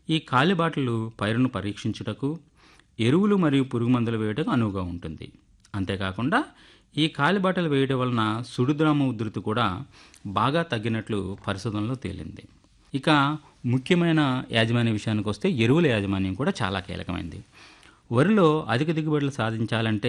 ఈ కాలిబాటలు పైరును పరీక్షించుటకు ఎరువులు మరియు పురుగు మందులు వేయటకు అనువుగా ఉంటుంది అంతేకాకుండా ఈ కాలిబాటలు వేయడం వలన సుడిద్రామ ఉధృతి కూడా బాగా తగ్గినట్లు పరిశోధనలో తేలింది ఇక ముఖ్యమైన యాజమాన్య విషయానికి వస్తే ఎరువుల యాజమాన్యం కూడా చాలా కీలకమైంది వరిలో అధిక దిగుబడులు సాధించాలంటే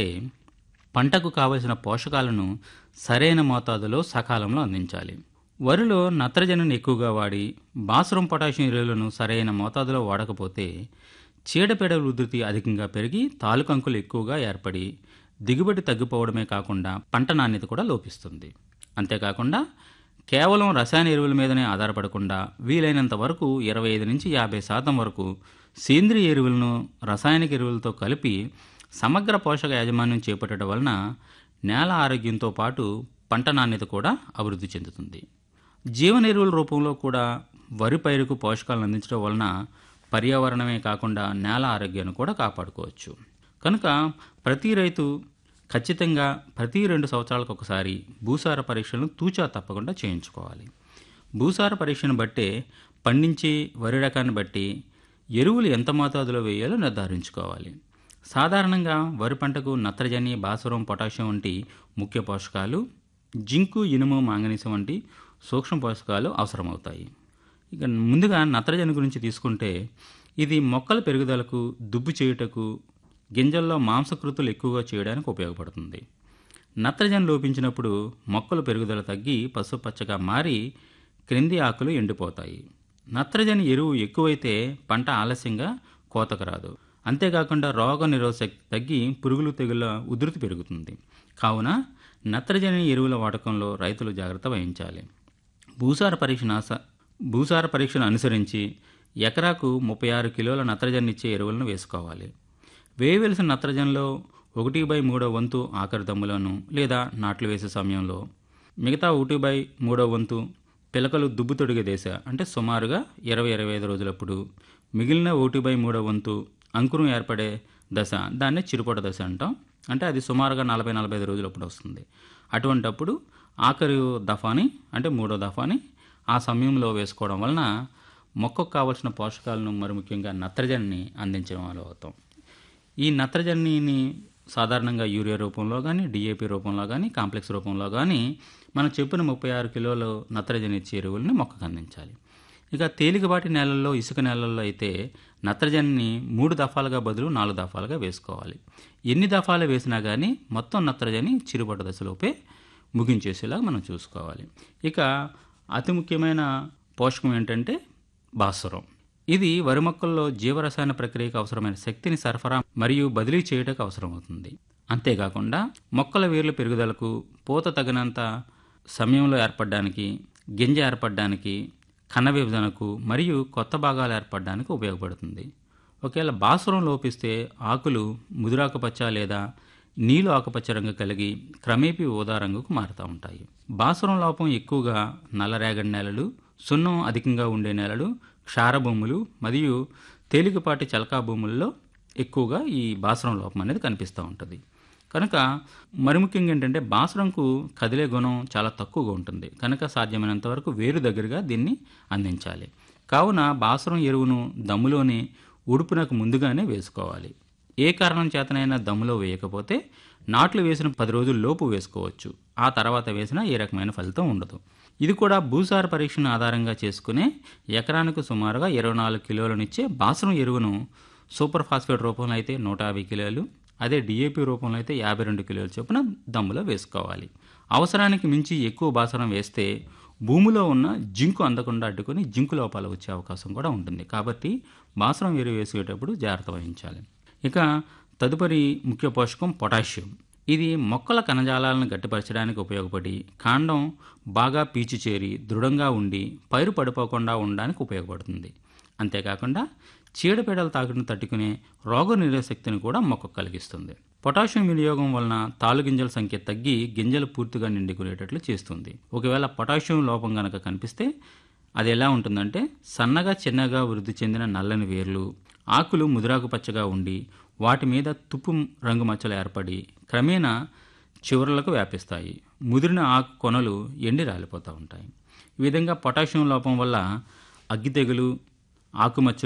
పంటకు కావలసిన పోషకాలను సరైన మోతాదులో సకాలంలో అందించాలి వరిలో నత్రజనిని ఎక్కువగా వాడి భాస్వరం పొటాషియం ఎరువులను సరైన మోతాదులో వాడకపోతే చీడపీడల ఉధృతి అధికంగా పెరిగి తాలుకంకులు ఎక్కువగా ఏర్పడి దిగుబడి తగ్గిపోవడమే కాకుండా పంట నాణ్యత కూడా లోపిస్తుంది అంతేకాకుండా కేవలం రసాయన ఎరువుల మీదనే ఆధారపడకుండా వీలైనంత వరకు ఇరవై ఐదు నుంచి యాభై శాతం వరకు సేంద్రియ ఎరువులను రసాయనిక ఎరువులతో కలిపి సమగ్ర పోషక యాజమాన్యం చేపట్టడం వలన నేల ఆరోగ్యంతో పాటు పంట నాణ్యత కూడా అభివృద్ధి చెందుతుంది జీవన ఎరువుల రూపంలో కూడా వరి పైరుకు పోషకాలను అందించడం వలన పర్యావరణమే కాకుండా నేల ఆరోగ్యాన్ని కూడా కాపాడుకోవచ్చు కనుక ప్రతి రైతు ఖచ్చితంగా ప్రతి రెండు సంవత్సరాలకు ఒకసారి భూసార పరీక్షలను తూచా తప్పకుండా చేయించుకోవాలి భూసార పరీక్షను బట్టే పండించే వరి రకాన్ని బట్టి ఎరువులు ఎంత మోతాదులో వేయాలో నిర్ధారించుకోవాలి సాధారణంగా వరి పంటకు నత్రజని భాస్వరం పొటాషియం వంటి ముఖ్య పోషకాలు జింకు ఇనుము మాంగనీసం వంటి సూక్ష్మ పోషకాలు అవసరమవుతాయి ఇక ముందుగా నత్రజని గురించి తీసుకుంటే ఇది మొక్కల పెరుగుదలకు దుబ్బు చేయుటకు గింజల్లో మాంసకృతులు ఎక్కువగా చేయడానికి ఉపయోగపడుతుంది నత్రజని లోపించినప్పుడు మొక్కల పెరుగుదల తగ్గి పసుపచ్చగా మారి క్రింది ఆకులు ఎండిపోతాయి నత్రజని ఎరువు ఎక్కువైతే పంట ఆలస్యంగా కోతకు రాదు అంతేకాకుండా రోగ నిరోధశక్తి తగ్గి పురుగులు తెగుల ఉధృతి పెరుగుతుంది కావున నత్రజని ఎరువుల వాడకంలో రైతులు జాగ్రత్త వహించాలి భూసార పరీక్షను ఆస- భూసార పరీక్షను అనుసరించి ఎకరాకు ముప్పై ఆరు కిలోల నత్రజని ఇచ్చే ఎరువులను వేసుకోవాలి వేయవలసిన నత్రజనిలో ఒకటి బై మూడో వంతు ఆఖరి దమ్ములను లేదా నాట్లు వేసే సమయంలో మిగతా ఒకటి బై మూడో వంతు పిలకలు దుబ్బు తొడిగే దశ అంటే సుమారుగా ఇరవై ఇరవై ఐదు రోజులప్పుడు మిగిలిన ఒకటి బై మూడో వంతు అంకురం ఏర్పడే దశ దాన్ని చిరుపొట దశ అంటాం అంటే అది సుమారుగా నలభై నలభై ఐదు రోజులప్పుడు వస్తుంది అటువంటప్పుడు ఆఖరి దఫాని అంటే మూడో దఫాని ఆ సమయంలో వేసుకోవడం వలన మొక్కకు కావలసిన పోషకాలను మరి ముఖ్యంగా నత్రజనిని అందించడం వల్ల అవుతాం ఈ నత్రజనిని సాధారణంగా యూరియా రూపంలో కానీ డిఏపి రూపంలో కానీ కాంప్లెక్స్ రూపంలో కానీ మనం చెప్పిన ముప్పై ఆరు కిలోలు నత్రజని ఇచ్చే ఎరువుల్ని మొక్కకు అందించాలి ఇక తేలికపాటి నేలల్లో ఇసుక నేలల్లో అయితే నత్రజనిని మూడు దఫాలుగా బదులు నాలుగు దఫాలుగా వేసుకోవాలి ఎన్ని దఫాలు వేసినా కానీ మొత్తం నత్రజని చిరుబడ్డ దశలోపే ముగించేసేలాగా మనం చూసుకోవాలి ఇక అతి ముఖ్యమైన పోషకం ఏంటంటే భాస్వరం ఇది వరి మొక్కల్లో జీవరసాయన ప్రక్రియకు అవసరమైన శక్తిని సరఫరా మరియు బదిలీ చేయడానికి అవసరమవుతుంది అంతేకాకుండా మొక్కల వేర్ల పెరుగుదలకు పూత తగినంత సమయంలో ఏర్పడడానికి గింజ ఏర్పడడానికి కణ విభజనకు మరియు కొత్త భాగాలు ఏర్పడడానికి ఉపయోగపడుతుంది ఒకవేళ భాస్వరం లోపిస్తే ఆకులు ముదురాకుపచ్చ లేదా నీలు ఆకుపచ్చ రంగు కలిగి క్రమేపీ ఊదా రంగుకు మారుతూ ఉంటాయి భాస్వరం లోపం ఎక్కువగా నల్లరేగడి నేలలు సున్నం అధికంగా ఉండే నేలలు క్షార భూములు మరియు తేలికపాటి చలకా భూముల్లో ఎక్కువగా ఈ భాస్వరం లోపం అనేది కనిపిస్తూ ఉంటుంది కనుక మరి ముఖ్యంగా ఏంటంటే బాసరంకు కదిలే గుణం చాలా తక్కువగా ఉంటుంది కనుక సాధ్యమైనంత వరకు వేరు దగ్గరగా దీన్ని అందించాలి కావున బాసరం ఎరువును దమ్ములోని ఉడుపునకు ముందుగానే వేసుకోవాలి ఏ కారణం చేతనైనా దమ్ములో వేయకపోతే నాట్లు వేసిన పది రోజుల లోపు వేసుకోవచ్చు ఆ తర్వాత వేసినా ఏ రకమైన ఫలితం ఉండదు ఇది కూడా భూసార పరీక్షను ఆధారంగా చేసుకునే ఎకరానికి సుమారుగా ఇరవై నాలుగు కిలోలనిచ్చే బాసరం ఎరువును సూపర్ ఫాస్ఫేట్ రూపంలో అయితే నూట యాభై కిలోలు అదే డిఏపి రూపంలో అయితే యాభై రెండు కిలోల చొప్పున దమ్ములో వేసుకోవాలి అవసరానికి మించి ఎక్కువ బాసరం వేస్తే భూమిలో ఉన్న జింకు అందకుండా అడ్డుకొని జింకు లోపాలు వచ్చే అవకాశం కూడా ఉంటుంది కాబట్టి బాసరం ఎరువు వేసేటప్పుడు జాగ్రత్త వహించాలి ఇక తదుపరి ముఖ్య పోషకం పొటాషియం ఇది మొక్కల కణజాలాలను గట్టిపరచడానికి ఉపయోగపడి కాండం బాగా పీచు చేరి దృఢంగా ఉండి పైరు పడిపోకుండా ఉండడానికి ఉపయోగపడుతుంది అంతేకాకుండా చీడపీడల తాకిడిని తట్టుకునే రోగ శక్తిని కూడా మొక్కకు కలిగిస్తుంది పొటాషియం వినియోగం వలన తాలు గింజల సంఖ్య తగ్గి గింజలు పూర్తిగా నిండుకునేటట్లు చేస్తుంది ఒకవేళ పొటాషియం లోపం గనక కనిపిస్తే అది ఎలా ఉంటుందంటే సన్నగా చిన్నగా వృద్ధి చెందిన నల్లని వేర్లు ఆకులు ముదురాకు పచ్చగా ఉండి వాటి మీద తుప్పు రంగు మచ్చలు ఏర్పడి క్రమేణా చివరలకు వ్యాపిస్తాయి ముదిరిన ఆకు కొనలు ఎండి రాలిపోతూ ఉంటాయి ఈ విధంగా పొటాషియం లోపం వల్ల అగ్గి తెగులు ఆకుమచ్చలు